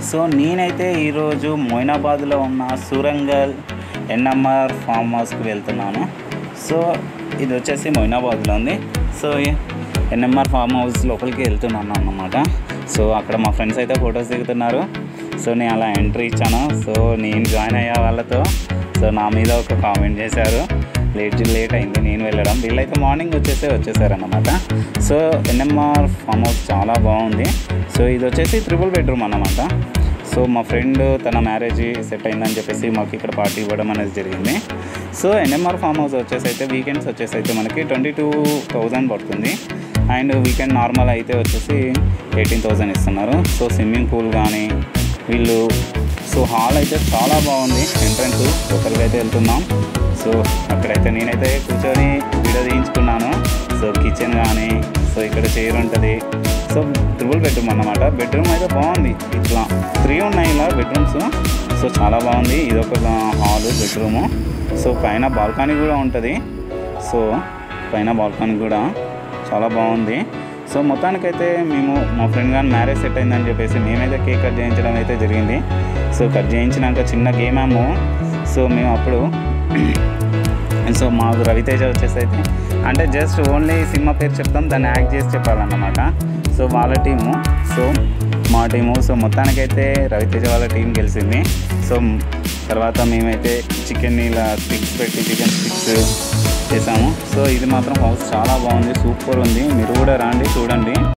so నేనైతే ఈరోజు మొయినాబాద్లో ఉన్న సూరంగల్ ఎన్ఎంఆర్ ఫామ్ హౌస్కి వెళ్తున్నాను సో ఇది వచ్చేసి మొయినాబాద్లో ఉంది సో ఎన్ఎంఆర్ ఫామ్ హౌస్ లోపలికి వెళ్తున్నాను అన్నమాట సో అక్కడ మా ఫ్రెండ్స్ అయితే ఫొటోస్ దిగుతున్నారు సో నేను అలా ఎంట్రీ ఇచ్చాను సో నేను జాయిన్ అయ్యే వాళ్ళతో సో నా మీద ఒక కామెంట్ చేశారు లేట్ లేట్ అయింది నేను వెళ్ళడం వీళ్ళైతే మార్నింగ్ వచ్చేసే వచ్చేసారన్నమాట సో ఎన్ఎంఆర్ ఫామ్ హౌస్ చాలా బాగుంది సో ఇది వచ్చేసి త్రిబుల్ బెడ్రూమ్ అన్నమాట సో మా ఫ్రెండ్ తన మ్యారేజ్ సెట్ అయిందని చెప్పేసి మాకు ఇక్కడ పార్టీ ఇవ్వడం అనేది జరిగింది సో ఎన్ఎంఆర్ ఫామ్ హౌస్ వచ్చేసి అయితే వీకెండ్స్ వచ్చేసి అయితే మనకి ట్వంటీ టూ థౌజండ్ పడుతుంది అండ్ వీకెండ్ నార్మల్ అయితే వచ్చేసి ఎయిటీన్ థౌజండ్ ఇస్తున్నారు సో స్విమ్మింగ్ పూల్ కానీ వీళ్ళు సో హాల్ అయితే చాలా బాగుంది ఎంట్రన్స్ ఒకరికి అయితే వెళ్తున్నాం సో అక్కడైతే నేనైతే కూర్చొని వీడియో తీయించుకున్నాను సో కిచెన్ కానీ సో ఇక్కడ చైర్ ఉంటుంది సో ట్రిపుల్ బెడ్రూమ్ అన్నమాట బెడ్రూమ్ అయితే బాగుంది ఇట్లా త్రీ ఉన్నాయి ఇలా బెడ్రూమ్స్ సో చాలా బాగుంది ఇది ఒక హాలు బెడ్రూము సో పైన బాల్కనీ కూడా ఉంటుంది సో పైన బాల్కనీ కూడా చాలా బాగుంది సో మొత్తానికైతే మేము మా ఫ్రెండ్ గాని మ్యారేజ్ సెట్ అయిందని చెప్పేసి మేమైతే కేక్ కట్ చేయించడం అయితే జరిగింది సో కట్ చేయించినాక చిన్న గేమ్ ఏమో సో మేము అప్పుడు సో మాకు రవితేజ వచ్చేసి అయితే అంటే జస్ట్ ఓన్లీ సినిమా పేరు చెప్తాం దాన్ని యాక్ట్ చేసి చెప్పాలన్నమాట సో వాళ్ళ టీము సో మా టీము సో మొత్తానికైతే రవితేజ వాళ్ళ టీం గెలిచింది సో తర్వాత మేమైతే చికెన్ ఇలా స్టిక్స్ పెట్టి చికెన్ స్టిక్స్ చేసాము సో ఇది మాత్రం హౌస్ చాలా బాగుంది సూపర్ ఉంది మీరు కూడా రండి చూడండి